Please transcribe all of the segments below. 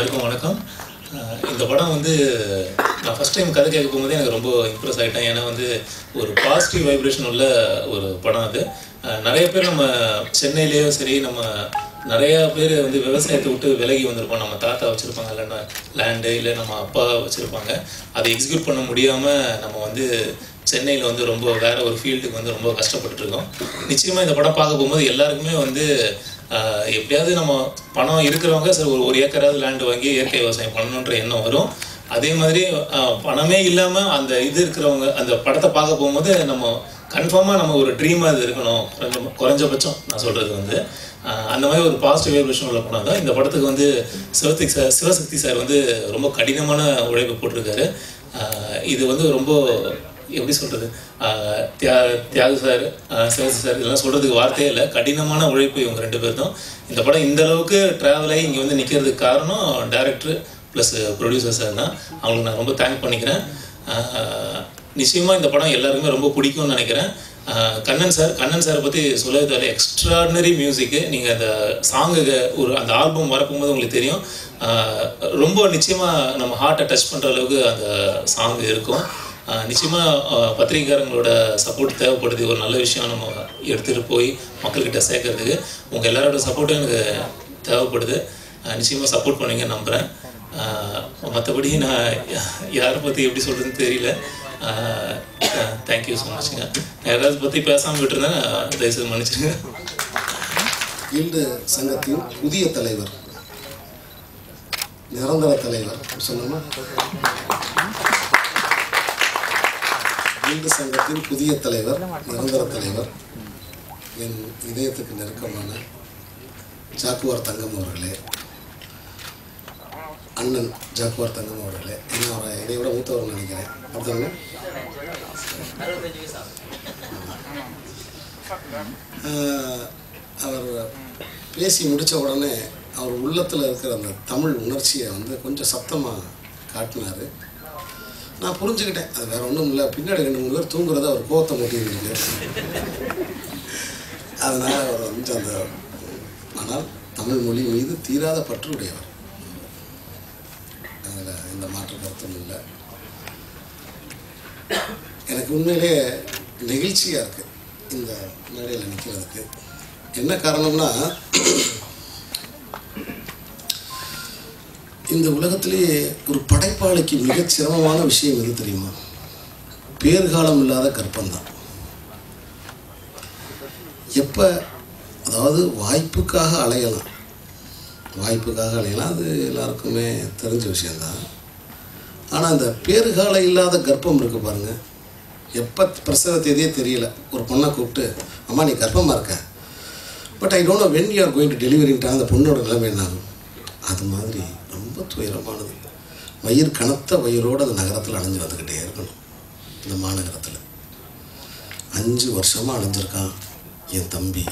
எல்லாருக்கும் வணக்கம் அஹ் இந்த படம் வந்து நான் ஃபஸ்ட் டைம் கதை கேட்க போகும்போதே எனக்கு ரொம்ப இம்ப்ரெஸ் ஆகிட்டேன் ஏன்னா வந்து ஒரு பாசிட்டிவ் வைப்ரேஷன் உள்ள ஒரு படம் அது அஹ் நிறைய பேர் நம்ம சென்னையிலேயும் சரி நம்ம நிறைய பேர் வந்து விவசாயத்தை விட்டு விலகி வந்திருப்போம் நம்ம தாத்தா வச்சுருப்பாங்க இல்லைன்னா லேண்டு இல்லை நம்ம அப்பா வச்சுருப்பாங்க அதை எக்ஸிக்யூட் பண்ண முடியாமல் நம்ம வந்து சென்னையில் வந்து ரொம்ப வேற ஒரு ஃபீல்டுக்கு வந்து ரொம்ப கஷ்டப்பட்டுட்டு இருக்கோம் நிச்சயமாக இந்த படம் பார்க்க போகும்போது எல்லாருக்குமே வந்து ஆஹ் எப்படியாவது நம்ம பணம் இருக்கிறவங்க சரி ஒரு ஒரு ஏக்கராவது லேண்டு வாங்கி இயற்கை விவசாயம் பண்ணணுன்ற எண்ணம் வரும் அதே மாதிரி ஆஹ் பணமே இல்லாமல் அந்த இது இருக்கிறவங்க அந்த படத்தை பார்க்க போகும்போது நம்ம கன்ஃபார்மாக நம்ம ஒரு ட்ரீமாக அது இருக்கணும் குறைஞ்ச குறைஞ்சபட்சம் நான் சொல்கிறது வந்து ஆஹ் அந்த மாதிரி ஒரு பாசிட்டிவ் வைப்ரேஷன் உள்ள படம் தான் இந்த படத்துக்கு வந்து சிவசக்தி சார் சிவசக்தி சார் வந்து ரொம்ப கடினமான உழைப்பு போட்டிருக்காரு ஆஹ் இது வந்து ரொம்ப எப்படி சொல்கிறது தியா தியாகு சார் சிவசி சார் இதெல்லாம் சொல்கிறதுக்கு வார்த்தையே இல்லை கடினமான உழைப்பு இவங்க ரெண்டு பேர் தான் இந்த படம் இந்த அளவுக்கு ட்ராவல் ஆகி இங்கே வந்து நிற்கிறதுக்கு காரணம் டேரக்டர் ப்ளஸ் ப்ரொடியூசர் சார் தான் அவங்களுக்கு நான் ரொம்ப தேங்க் பண்ணிக்கிறேன் நிச்சயமாக இந்த படம் எல்லாருக்குமே ரொம்ப பிடிக்கும்னு நினைக்கிறேன் ஆஹ் கண்ணன் சார் கண்ணன் சாரை பற்றி சொல்லவே தேவை எக்ஸ்ட்ராடினரி மியூசிக்கு நீங்கள் அந்த சாங்கு ஒரு அந்த ஆல்பம் வரப்போகும்போது உங்களுக்கு தெரியும் ஆஹ் ரொம்ப நிச்சயமாக நம்ம ஹார்ட்டை டச் பண்ணுற அளவுக்கு அந்த சாங் இருக்கும் ஆஹ் நிச்சயமா ஆஹ் பத்திரிகைக்காரங்களோட சப்போர்ட் தேவைப்படுது ஒரு நல்ல விஷயம் நம்ம எடுத்துகிட்டு போய் மக்கள்கிட்ட சேர்க்கறதுக்கு உங்கள் எல்லாரோட சப்போர்ட்டும் எனக்கு தேவைப்படுது ஆஹ் நிச்சயமா சப்போர்ட் பண்ணுவீங்கன்னு நம்புகிறேன் மற்றபடி நான் யா- யாரை பற்றி எப்படி சொல்கிறதுன்னு தெரியல தேங்க்யூ ஸோ மச்ங்க நான் யாராவது பற்றி பேசாமல் விட்டுருந்தேன் தயவுசெய்து மன்னிச்சிருங்க ஈல்டு சங்கத்தின் புதிய தலைவர் நிரந்தர தலைவர் சொன்னோமா ஈல்டு சங்கத்தின் புதிய தலைவர் நிரந்தர தலைவர் என் இதயத்துக்கு நெருக்கமான ஜாக்குவார் தங்கம் அவர்களே அண்ணன் ஜாக்குவார் தங்கம் அவர்களே என்ன அவரை என்னை விட மூத்தவர் நினைக்கிறேன் அப்படித்தாங்க ஆஹ் அவர் பேசி முடித்த உடனே அவர் உள்ளத்தில் இருக்கிற அந்த தமிழ் உணர்ச்சியை வந்து கொஞ்சம் சத்தமாக காட்டினார் நான் புரிஞ்சுக்கிட்டேன் அது வேற ஒன்றும் இல்லை பின்னாடி ரெண்டு மூணு பேர் தூங்குறத அவர் கோவத்தை மூட்டிருக்கு அதனால் அவர் வந்து அந்த ஆனால் தமிழ் மொழி மீது தீராத பற்று உடையவர் அதில் எந்த மாற்று கருத்தும் இல்லை எனக்கு உண்மையிலே நெகிழ்ச்சியாக இருக்குது இந்த மேடையில் நிற்கிறதுக்கு என்ன காரணம்னா இந்த உலகத்திலேயே ஒரு படைப்பாளிக்கு மிகச் சிரமமான விஷயம் எது தெரியுமா பேர்காலம் இல்லாத கற்பந்தான் எப்போ அதாவது வாய்ப்புக்காக அலையலாம் வாய்ப்புக்காக அலையலாம் அது எல்லாருக்குமே தெரிஞ்ச விஷயந்தான் ஆனால் அந்த பேறுகாலம் இல்லாத கர்ப்பம் இருக்கு பாருங்க எப்போ பிரசவ தேதியே தெரியல ஒரு பொண்ணை கூப்பிட்டு அம்மா நீ கர்ப்பமாக இருக்க but I don't know when you are going to டெலிவரின்ட்டாங்க அந்த பொண்ணோட நிலைமை என்ன ஆகும் அது மாதிரி ரொம்ப துயரமானது வயிறு கனத்த வயிறோடு அந்த நகரத்தில் அணைஞ்சு வந்துக்கிட்டே இருக்கணும் இந்த மாநகரத்தில் அஞ்சு வருஷமாக அணைஞ்சிருக்கான் என் தம்பி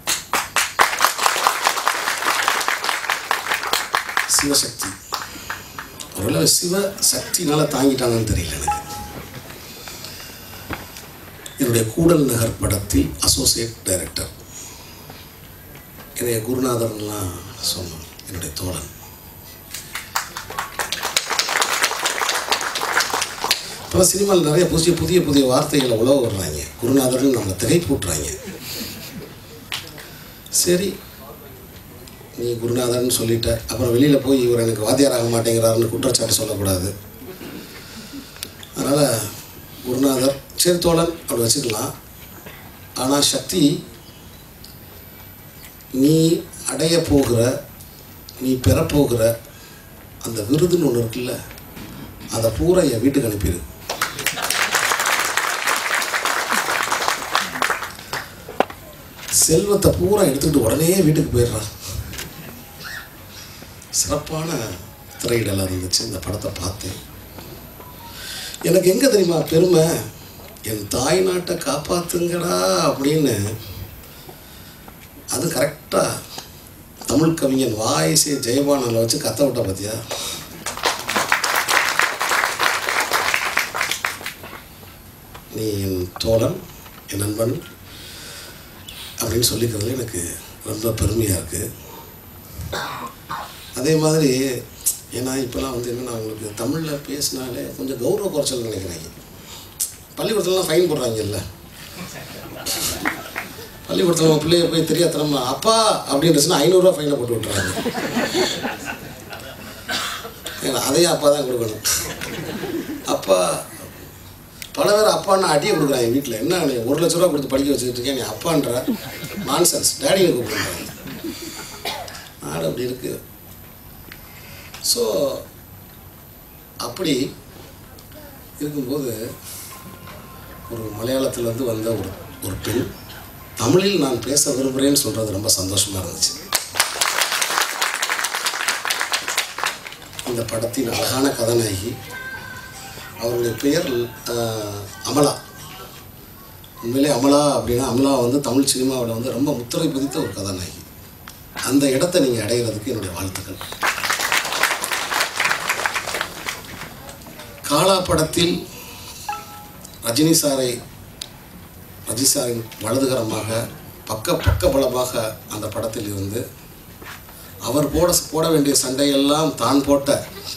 சிவசக்தி ஒருவேளை சிவ சக்தினால தாங்கிட்டாங்கன்னு தெரியல எனக்கு என்னுடைய கூடல் நகர் படத்தில் அசோசியேட் டைரக்டர் என்னுடைய குருநாதர்லாம் சொன்னோம் என்னுடைய தோழன் இப்போ சினிமாவில் நிறைய புதிய புதிய புதிய வார்த்தைகளை உழவ விடுறாங்க குருநாதர்னு நம்மளை திகைப்பூட்டுறாங்க சரி நீ குருநாதர்னு சொல்லிட்ட அப்புறம் வெளியில் போய் இவர் எனக்கு வாத்தியார் ஆக மாட்டேங்கிறாருன்னு குற்றச்சாட்டு சொல்லக்கூடாது அதனால் குருநாதர் சரி தோழன் அப்படி வச்சுக்கலாம் ஆனால் சக்தி நீ அடைய போகிற நீ பெறப்போகிற அந்த விருதுன்னு ஒன்று இருக்குல்ல அதை பூரா என் வீட்டுக்கு அனுப்பிடு செல்வத்தை பூரா எடுத்துக்கிட்டு உடனே வீட்டுக்கு போயிடுறான் சிறப்பான திரையிடலாம் இருந்துச்சு இந்த படத்தை பார்த்தேன் எனக்கு எங்கே தெரியுமா பெருமை என் தாய் நாட்டை காப்பாத்துங்கடா அப்படின்னு அது கரெக்டாக தமிழ் கவிஞன் வாய்ஸே ஜெயபானனில் வச்சு கத்த விட்டா பார்த்தியா நீ என் தோழன் என் நண்பன் அப்படின்னு சொல்லிக்கிறதுல எனக்கு ரொம்ப பெருமையாக இருக்குது அதே மாதிரி ஏன்னா இப்போலாம் வந்து என்னன்னா அவங்களுக்கு தமிழில் பேசினாலே கொஞ்சம் கௌரவ குறைச்சல் நினைக்கிறாங்க பள்ளிக்கூடத்துலலாம் ஃபைன் போடுறாங்கல்ல பள்ளிக்கூடத்தில் நம்ம பிள்ளைய போய் தெரியாதனமா அப்பா அப்படின்றச்சுன்னா ஐநூறுரூவா ஃபைனை போட்டு விட்டுறாங்க ஏன்னா அதையும் அப்பா தான் கொடுக்கணும் அப்பா பல பேர் அப்பான்னா அடியை கொடுக்குறாங்க வீட்டில் என்ன நீ ஒரு லட்ச ரூபா கொடுத்து படிக்க வச்சுக்கிட்டு இருக்கேன் நீ அப்பான்ற நான்சென்ஸ் டேடியை கூப்பிடுறாங்க நாடு அப்படி இருக்கு ஸோ அப்படி இருக்கும்போது ஒரு மலையாளத்திலேருந்து வந்த ஒரு ஒரு பெண் தமிழில் நான் பேச விரும்புகிறேன்னு சொல்கிறது ரொம்ப சந்தோஷமாக இருந்துச்சு இந்த படத்தின் அழகான கதாநாயகி அவருடைய பெயர் அஹ், அமலா உண்மையிலே அமலா அப்படின்னா அமலா வந்து தமிழ் சினிமாவில் வந்து ரொம்ப முத்திரை பதித்த ஒரு கதாநாயகி அந்த இடத்தை நீங்கள் அடைகிறதுக்கு என்னுடைய வாழ்த்துக்கள் காலா படத்தில் ரஜினி சாரை ரஜினி சாரின் வலதுகரமாக பக்க பக்க பலமாக அந்த படத்தில் இருந்து அவர் போட போட வேண்டிய சண்டையெல்லாம் தான் போட்ட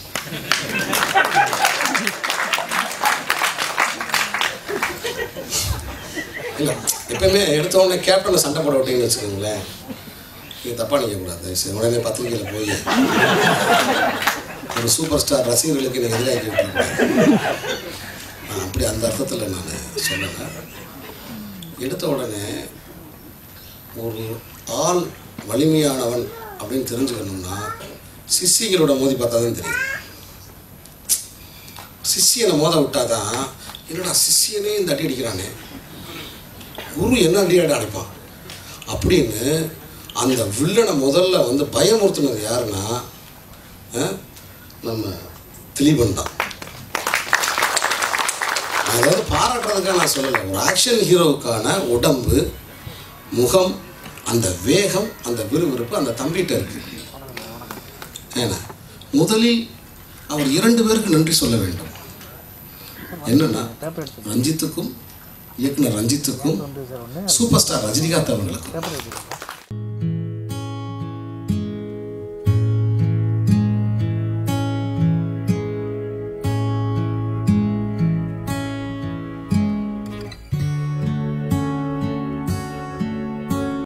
இல்லை எப்பயுமே எடுத்த உடனே கேப்டனை சண்டை போட விட்டீங்கன்னு வச்சுக்கோங்களேன் நீங்கள் தப்பாக நினைக்கக்கூடாது சரி உடனே பத்திரிக்கையில் போய் ஒரு சூப்பர் ஸ்டார் ரசிகர்களுக்கு நீங்கள் எதிராக்கி விட்டுருக்கீங்க நான் அப்படி அந்த அர்த்தத்தில் நான் சொல்லலை எடுத்த உடனே ஒரு ஆள் வலிமையானவன் அப்படின்னு தெரிஞ்சுக்கணும்னா சிஷிகளோட மோதி பார்த்தா தான் தெரியும் சிஷியனை மோத விட்டாதான் என்னடா சிஷியனே இந்த அடி அடிக்கிறானே குரு என்ன அடி அடி அடிப்பான் அப்படின்னு அந்த வில்லனை முதல்ல வந்து பயமுறுத்துனது யாருன்னா அஹ், நம்ம திலீபன் தான் நான் ஏதாவது பாராட்டுறதுக்காக நான் சொல்லலை ஒரு ஆக்ஷன் ஹீரோவுக்கான உடம்பு முகம் அந்த வேகம் அந்த விறுவிறுப்பு அந்த தம்பிகிட்ட இருக்கு ஏன்னா முதலில் அவர் இரண்டு பேருக்கு நன்றி சொல்ல வேண்டும் என்னன்னா ரஞ்சித்துக்கும் இயக்குனர் ரஞ்சித்துக்கும் சூப்பர் ஸ்டார் ரஜினிகாந்த் அவர்களுக்கும்